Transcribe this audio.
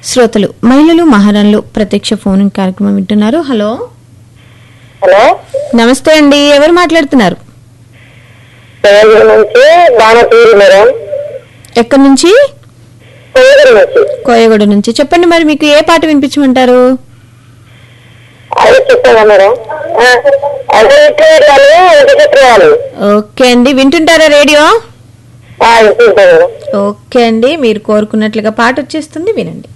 శ్రోతలు మహిళలు మహారాణులు ప్రత్యక్ష ఫోన్ కార్యక్రమం వింటున్నారు హలో హలో నమస్తే అండి ఎవరు మాట్లాడుతున్నారు పేదల నుంచి బాణతీరు మేడం ఎక్కడి నుంచి పేదల నుంచి కోయగూడ నుంచి చెప్పండి మరి మీకు ఏ పాట వినిపించమంటారు అది చెప్పాను మేడం ఆ, అదే ఇట్లా ఇంటి చెప్పాలి ఓకే అండి వింటుంటారా రేడియో వింటుంటాను మేడం ఓకే అండి మీరు కోరుకున్నట్లుగా పాట వచ్చేస్తుంది వినండి